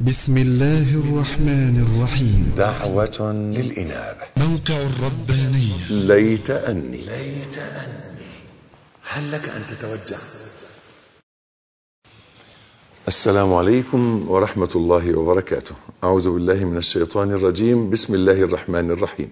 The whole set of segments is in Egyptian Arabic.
بسم الله الرحمن الرحيم دعوة للإنابة موقع الربانية ليت أني ليت أني هل لك أن تتوجه السلام عليكم ورحمة الله وبركاته أعوذ بالله من الشيطان الرجيم بسم الله الرحمن الرحيم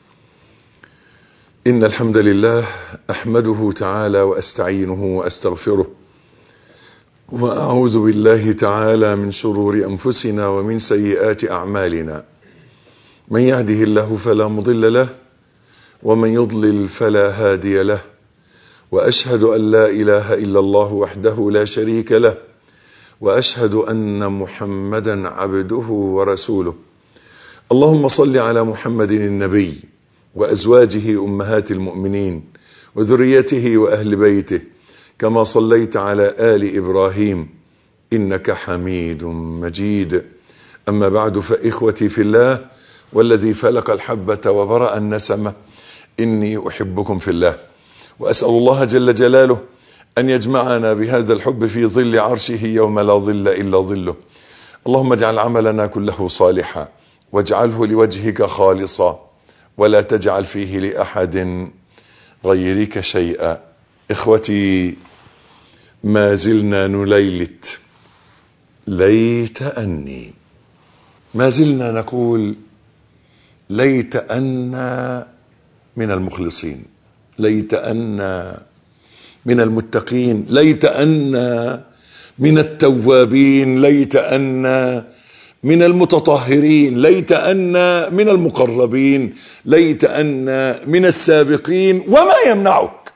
إن الحمد لله أحمده تعالى وأستعينه وأستغفره وأعوذ بالله تعالى من شرور أنفسنا ومن سيئات أعمالنا من يهده الله فلا مضل له ومن يضلل فلا هادي له وأشهد أن لا إله إلا الله وحده لا شريك له وأشهد أن محمدا عبده ورسوله اللهم صل على محمد النبي وأزواجه أمهات المؤمنين وذريته وأهل بيته كما صليت على آل إبراهيم إنك حميد مجيد أما بعد فإخوتي في الله والذي فلق الحبة وبرأ النسمة إني أحبكم في الله وأسأل الله جل جلاله أن يجمعنا بهذا الحب في ظل عرشه يوم لا ظل إلا ظله اللهم اجعل عملنا كله صالحا واجعله لوجهك خالصا ولا تجعل فيه لأحد غيرك شيئا إخوتي ما زلنا نليلت ليت أني ما زلنا نقول ليت أنا من المخلصين ليت أنا من المتقين ليت أنا من التوابين ليت أنا من المتطهرين ليت أنا من المقربين ليت أنا من السابقين وما يمنعك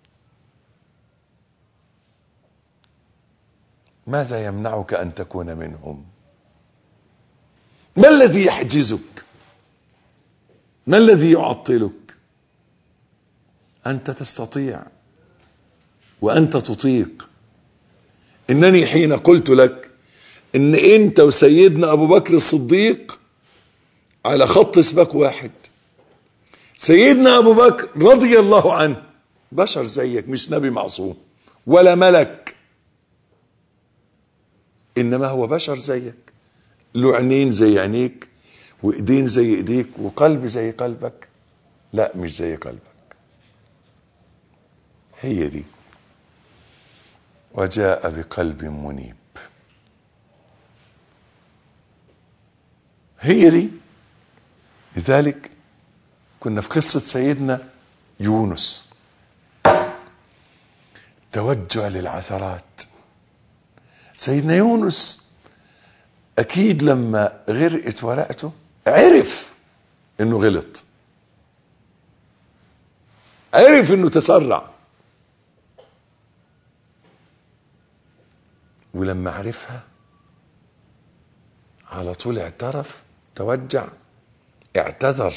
ماذا يمنعك أن تكون منهم ما الذي يحجزك ما الذي يعطلك أنت تستطيع وأنت تطيق إنني حين قلت لك إن أنت وسيدنا أبو بكر الصديق على خط سباق واحد سيدنا أبو بكر رضي الله عنه بشر زيك مش نبي معصوم ولا ملك إنما هو بشر زيك له عينين زي عينيك وإيدين زي إيديك وقلب زي قلبك لا مش زي قلبك هي دي وجاء بقلب منيب هي دي لذلك كنا في قصة سيدنا يونس توجه للعثرات سيدنا يونس أكيد لما غرقت ورقته عرف إنه غلط عرف إنه تسرع ولما عرفها على طول اعترف توجع اعتذر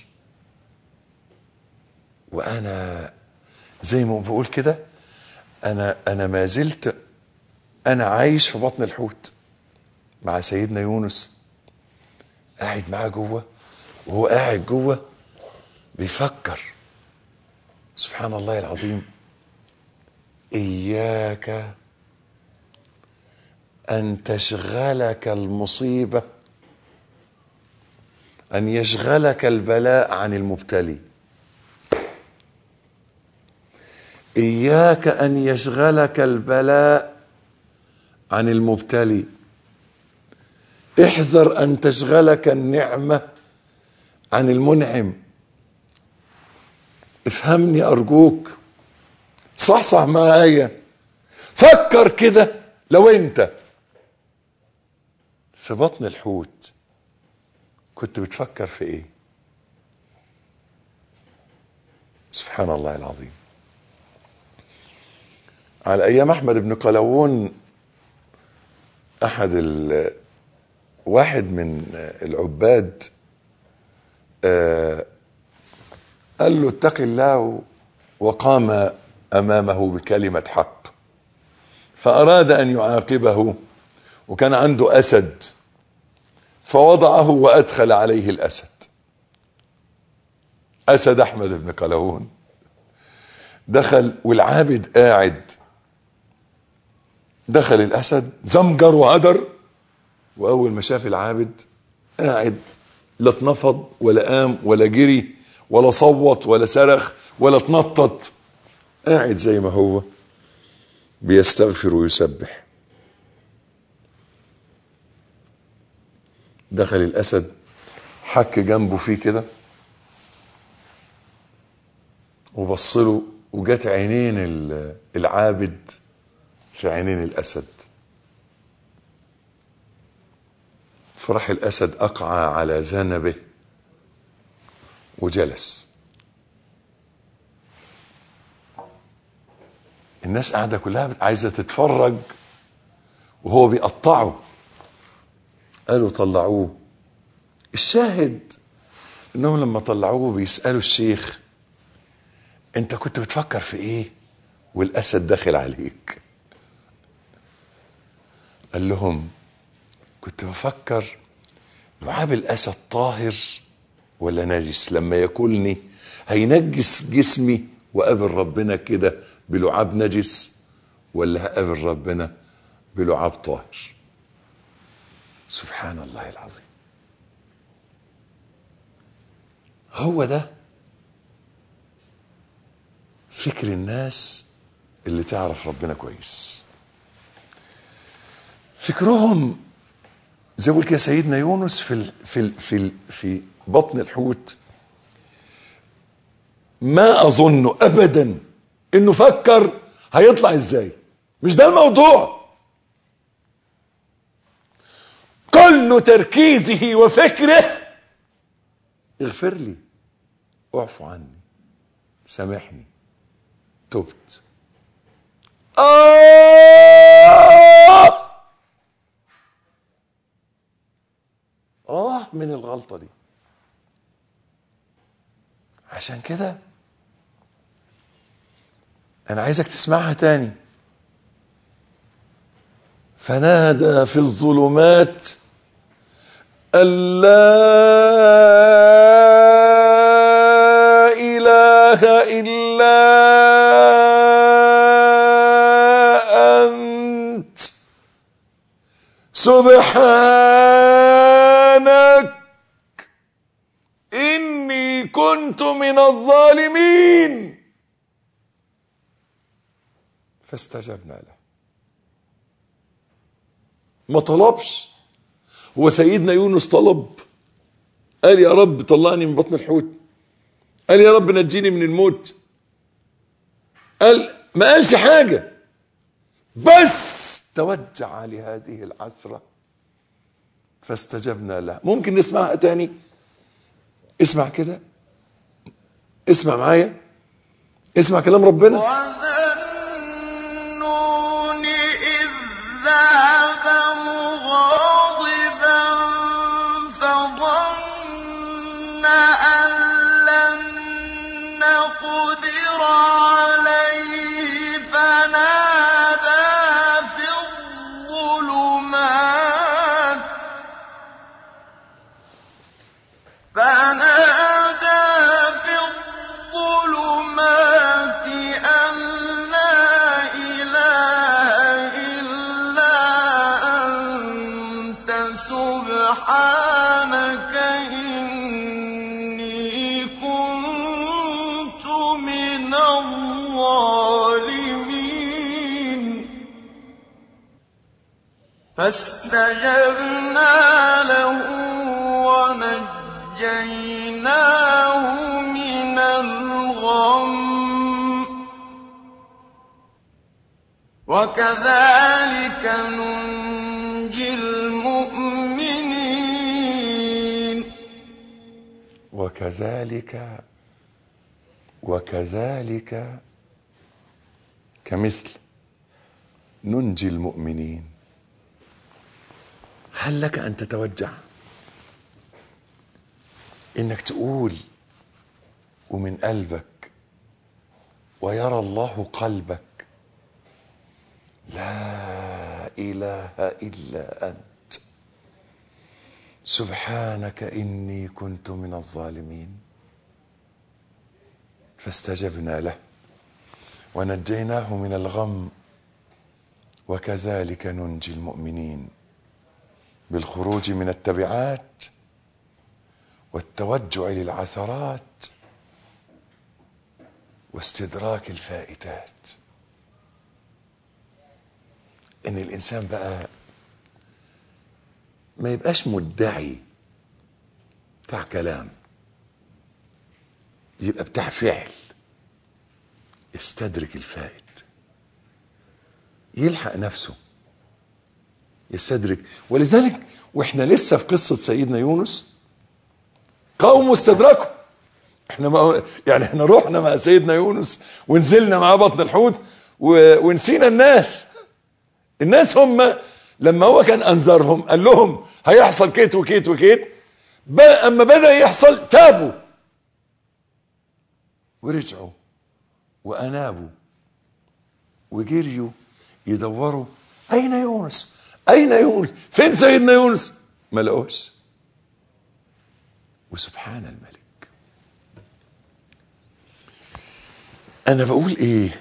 وانا زي ما بقول كده انا انا ما زلت انا عايش في بطن الحوت مع سيدنا يونس قاعد معاه جوه وهو قاعد جوه بيفكر سبحان الله العظيم اياك أن تشغلك المصيبة أن يشغلك البلاء عن المبتلي إياك أن يشغلك البلاء عن المبتلي احذر أن تشغلك النعمة عن المنعم افهمني أرجوك صحصح معايا فكر كده لو انت في بطن الحوت كنت بتفكر في ايه سبحان الله العظيم على ايام احمد بن قلاوون احد ال... واحد من العباد آه قال له اتق الله وقام امامه بكلمه حق فاراد ان يعاقبه وكان عنده اسد فوضعه وادخل عليه الاسد اسد احمد بن قلاوون دخل والعابد قاعد دخل الاسد زمجر وهدر واول ما شاف العابد قاعد لا اتنفض ولا قام ولا جري ولا صوت ولا صرخ ولا اتنطط قاعد زي ما هو بيستغفر ويسبح دخل الاسد حك جنبه فيه كده وبص له وجت عينين ال- العابد في عينين الاسد فراح الاسد اقعى على ذنبه وجلس الناس قاعده كلها عايزه تتفرج وهو بيقطعه قالوا طلعوه الشاهد انهم لما طلعوه بيسالوا الشيخ انت كنت بتفكر في ايه والاسد داخل عليك قال لهم كنت بفكر لعاب الاسد طاهر ولا نجس لما ياكلني هينجس جسمي وقابل ربنا كده بلعاب نجس ولا هقابل ربنا بلعاب طاهر سبحان الله العظيم هو ده فكر الناس اللي تعرف ربنا كويس فكرهم زي ما بقول كده سيدنا يونس في ال في ال في ال في بطن الحوت ما اظن ابدا انه فكر هيطلع ازاي مش ده الموضوع كل تركيزه وفكره اغفر لي اعفو عني سامحني تبت آه آه من الغلطة دي عشان كده أنا عايزك تسمعها تاني فنادى في الظلمات أن لا إله إلا أنت سبحانك إني كنت من الظالمين فاستجبنا له ما طلبش هو سيدنا يونس طلب قال يا رب طلعني من بطن الحوت قال يا رب نجيني من الموت قال ما قالش حاجة بس توجع لهذه العثرة فاستجبنا له ممكن نسمعها تاني اسمع كده اسمع معايا اسمع كلام ربنا وذا النون إذ ذهب مغاضبا فظن أن لن نقدر عليه فنادى في الظلمات فنادى في الظلمات أن لا إله إلا أنت سبحانك إني كنت من الظالمين فاستجبنا له ونجيناه من الغم وكذلك ننجي المؤمنين وكذلك وكذلك كمثل ننجي المؤمنين هل لك ان تتوجع انك تقول ومن قلبك ويرى الله قلبك لا اله الا انت سبحانك اني كنت من الظالمين فاستجبنا له ونجيناه من الغم وكذلك ننجي المؤمنين بالخروج من التبعات والتوجع للعثرات واستدراك الفائتات ان الانسان بقى ما يبقاش مدعي بتاع كلام يبقى بتاع فعل يستدرك الفائت يلحق نفسه يستدرك ولذلك واحنا لسه في قصة سيدنا يونس قوم استدركوا احنا ما يعني احنا رحنا مع سيدنا يونس ونزلنا مع بطن الحوت و... ونسينا الناس الناس هم لما هو كان انذرهم قال لهم هيحصل كيت وكيت وكيت ب... اما بدا يحصل تابوا ورجعوا وانابوا وجريوا يدوروا اين يونس اين يونس فين سيدنا يونس ما لقوش وسبحان الملك انا بقول ايه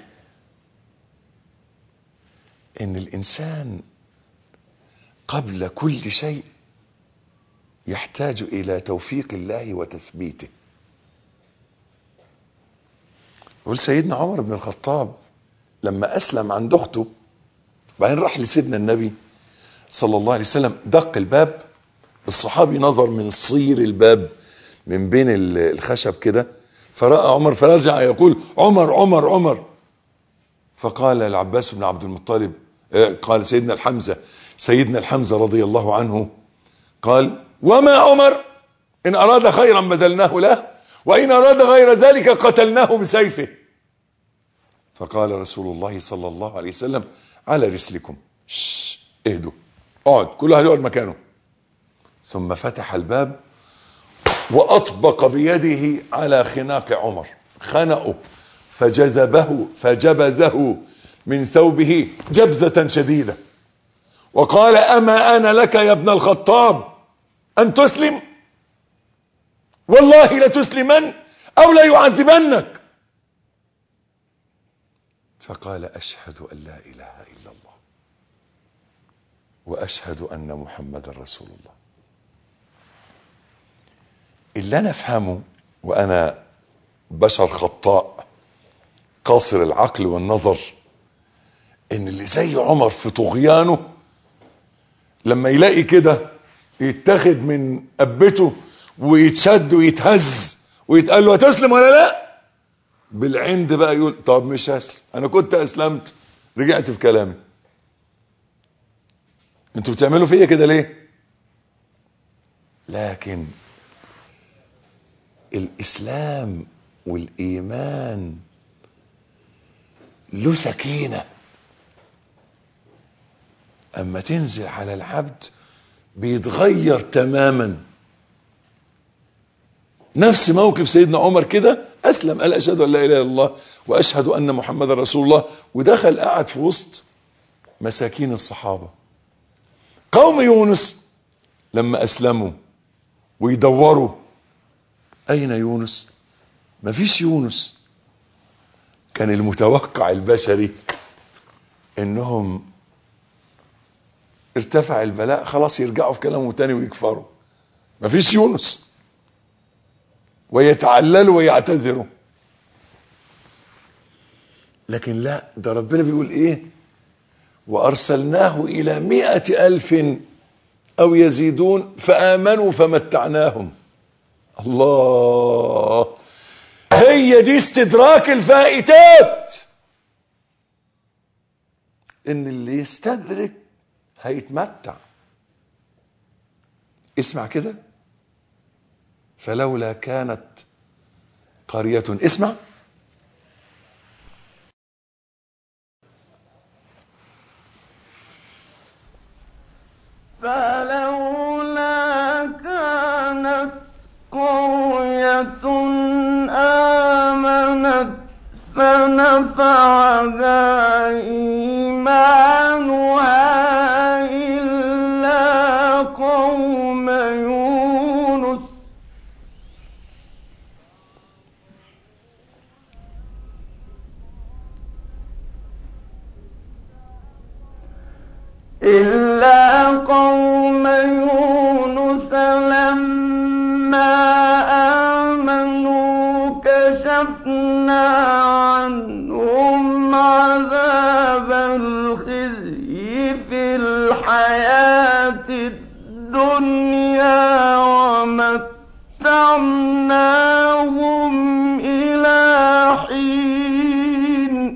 ان الانسان قبل كل شيء يحتاج الى توفيق الله وتثبيته يقول سيدنا عمر بن الخطاب لما اسلم عند اخته وبعدين راح لسيدنا النبي صلى الله عليه وسلم دق الباب الصحابي نظر من صير الباب من بين الخشب كده فرأى عمر فرجع يقول عمر عمر عمر فقال العباس بن عبد المطلب قال سيدنا الحمزة سيدنا الحمزة رضي الله عنه قال وما عمر إن أراد خيرا بذلناه له وإن أراد غير ذلك قتلناه بسيفه فقال رسول الله صلى الله عليه وسلم على رسلكم شش اهدوا اقعد كل واحد يقعد مكانه ثم فتح الباب واطبق بيده على خناق عمر خنقه فجذبه فجبذه من ثوبه جبذة شديدة وقال اما انا لك يا ابن الخطاب ان تسلم والله لتسلمن او ليعذبنك فقال اشهد ان لا اله الا الله واشهد ان محمدا رسول الله اللي انا افهمه وانا بشر خطاء قاصر العقل والنظر ان اللي زي عمر في طغيانه لما يلاقي كده يتاخد من قبته ويتشد ويتهز ويتقال له هتسلم ولا لا بالعند بقى يقول طب مش هسلم انا كنت اسلمت رجعت في كلامي انتوا بتعملوا فيا كده ليه لكن الاسلام والايمان له سكينه اما تنزل على العبد بيتغير تماما نفس موقف سيدنا عمر كده اسلم قال اشهد ان لا اله الا الله واشهد ان محمدا رسول الله ودخل قعد في وسط مساكين الصحابه قوم يونس لما اسلموا ويدوروا اين يونس مفيش يونس كان المتوقع البشري انهم ارتفع البلاء خلاص يرجعوا في كلامهم تاني ويكفروا مفيش يونس ويتعللوا ويعتذروا لكن لا ده ربنا بيقول ايه وارسلناه الى مئة الف او يزيدون فامنوا فمتعناهم الله هي دي استدراك الفائتات ان اللي يستدرك هيتمتع اسمع كده فلولا كانت قرية اسمع فلولا كانت قرية آمنت فنفعها إيمانها إلا قوم يونس إلا قوم يونس لما آمنوا كشفنا عنهم عذاب الخزي في الحياة الدنيا ومتعناهم إلى حين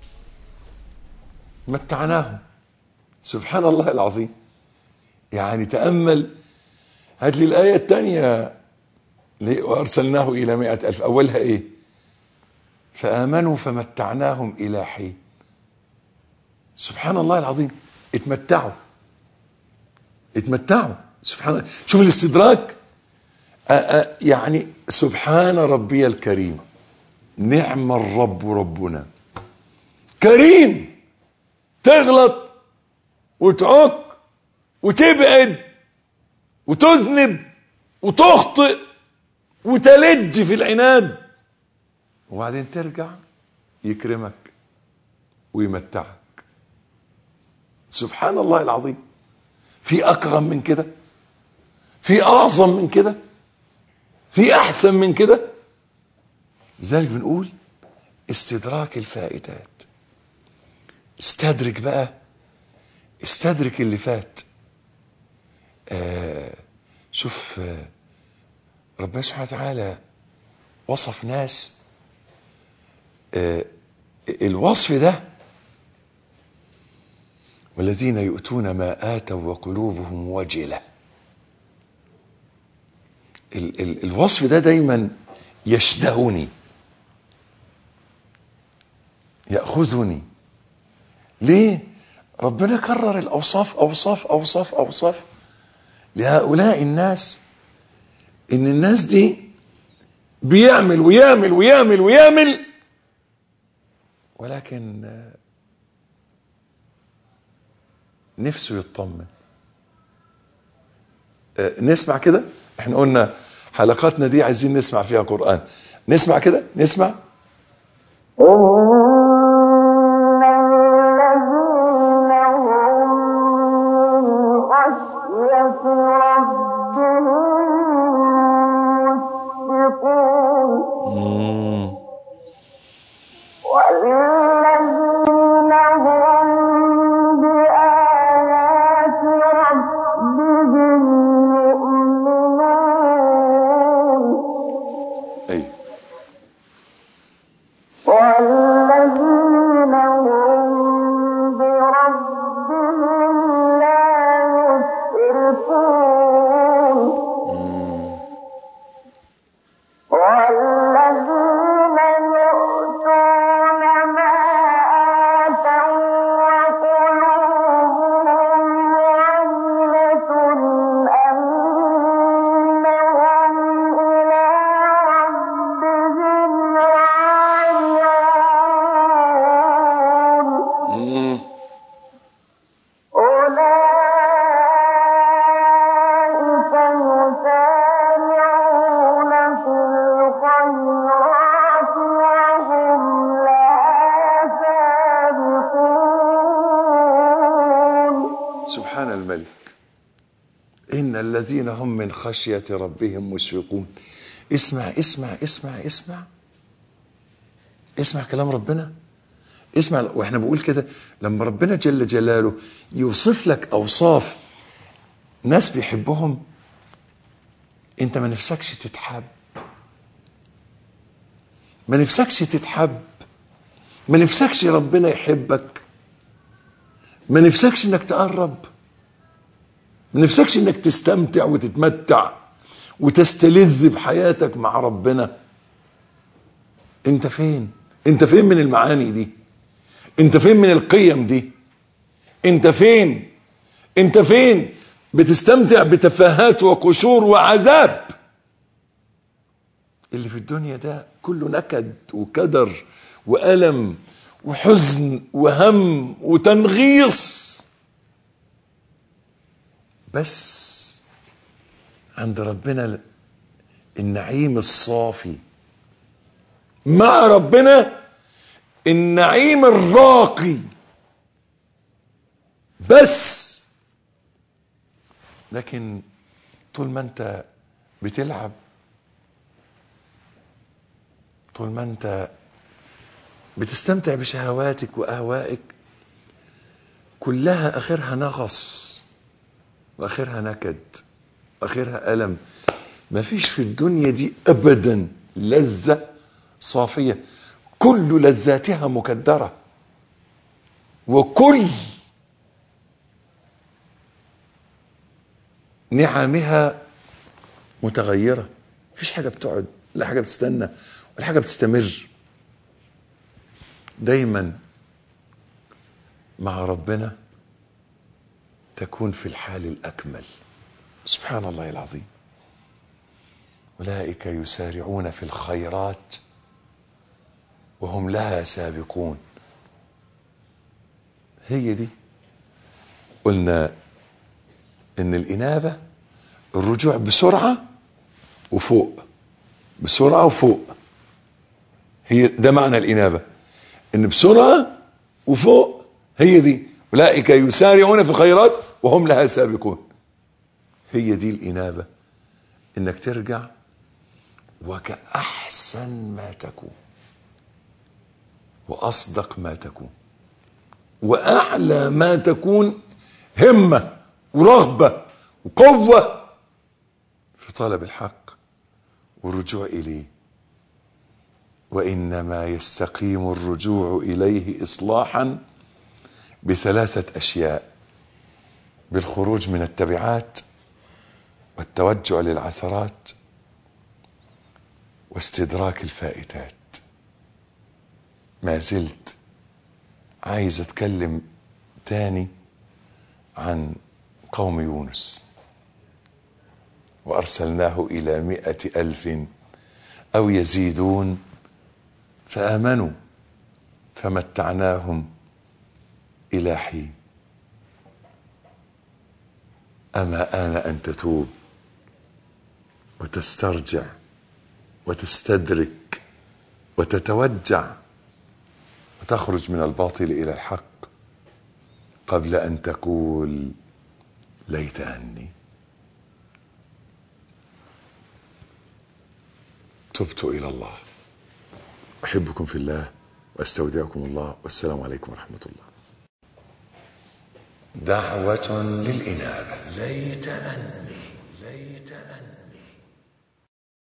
متعناهم سبحان الله العظيم يعني تأمل هات لي الآية الثانية ليه؟ وأرسلناه إلى مائة ألف أولها إيه فآمنوا فمتعناهم إلى حين سبحان الله العظيم اتمتعوا اتمتعوا سبحان الله شوف الاستدراك آآ آآ يعني سبحان ربي الكريم نعم الرب ربنا كريم تغلط وتعك وتبعد وتذنب وتخطئ وتلج في العناد وبعدين ترجع يكرمك ويمتعك سبحان الله العظيم في اكرم من كده في اعظم من كده في احسن من كده لذلك بنقول استدراك الفائتات استدرك بقى استدرك اللي فات آه شوف آه ربنا سبحانه وتعالى وصف ناس آه الوصف ده والذين يؤتون ما آتوا وقلوبهم وجلة ال ال الوصف ده دايما يشدهني يأخذني ليه ربنا كرر الأوصاف أوصاف أوصاف أوصاف لهؤلاء الناس إن الناس دي بيعمل ويعمل ويعمل ويعمل ولكن آه، نفسه يطمن آه، نسمع كده احنا قلنا حلقاتنا دي عايزين نسمع فيها قرآن نسمع كده نسمع مم. والذين هم بآيات ربهم يؤمنون ايوه والذين هم بربهم لا يشركون مم. والذين يؤتون ما آتوا وقلوبهم وجلة أنهم إلى ربهم راجعون مم. أولئك يسارعون في الخيرات وهم لها سابقون سبحان الملك إن الذين هم من خشية ربهم مشفقون اسمع اسمع اسمع اسمع اسمع كلام ربنا اسمع واحنا بقول كده لما ربنا جل جلاله يوصف لك اوصاف ناس بيحبهم انت ما نفسكش تتحب ما نفسكش تتحب ما نفسكش ربنا يحبك ما نفسكش انك تقرب ما نفسكش انك تستمتع وتتمتع وتستلذ بحياتك مع ربنا انت فين انت فين من المعاني دي انت فين من القيم دي انت فين انت فين بتستمتع بتفاهات وقشور وعذاب اللي في الدنيا ده كله نكد وكدر وألم وحزن وهم وتنغيص بس عند ربنا النعيم الصافي مع ربنا النعيم الراقي بس لكن طول ما انت بتلعب طول ما انت بتستمتع بشهواتك واهوائك كلها اخرها نغص واخرها نكد واخرها الم ما فيش في الدنيا دي ابدا لذه صافيه كل لذاتها مكدره وكل نعمها متغيره مفيش حاجه بتقعد لا حاجه بتستنى ولا حاجه بتستمر دايما مع ربنا تكون في الحال الاكمل سبحان الله العظيم اولئك يسارعون في الخيرات وهم لها سابقون هي دي قلنا ان الانابه الرجوع بسرعه وفوق بسرعه وفوق هي ده معنى الانابه ان بسرعه وفوق هي دي اولئك يسارعون في الخيرات وهم لها سابقون هي دي الانابه انك ترجع وكاحسن ما تكون واصدق ما تكون واعلى ما تكون همه ورغبه وقوه في طلب الحق والرجوع اليه وانما يستقيم الرجوع اليه اصلاحا بثلاثه اشياء بالخروج من التبعات والتوجع للعثرات واستدراك الفائتات ما زلت عايز اتكلم تاني عن قوم يونس وارسلناه الى مائة الف او يزيدون فامنوا فمتعناهم الى حين اما ان ان تتوب وتسترجع وتستدرك وتتوجع وتخرج من الباطل الى الحق قبل ان تقول ليت اني تبت الى الله احبكم في الله واستودعكم الله والسلام عليكم ورحمه الله دعوه للانابه ليت اني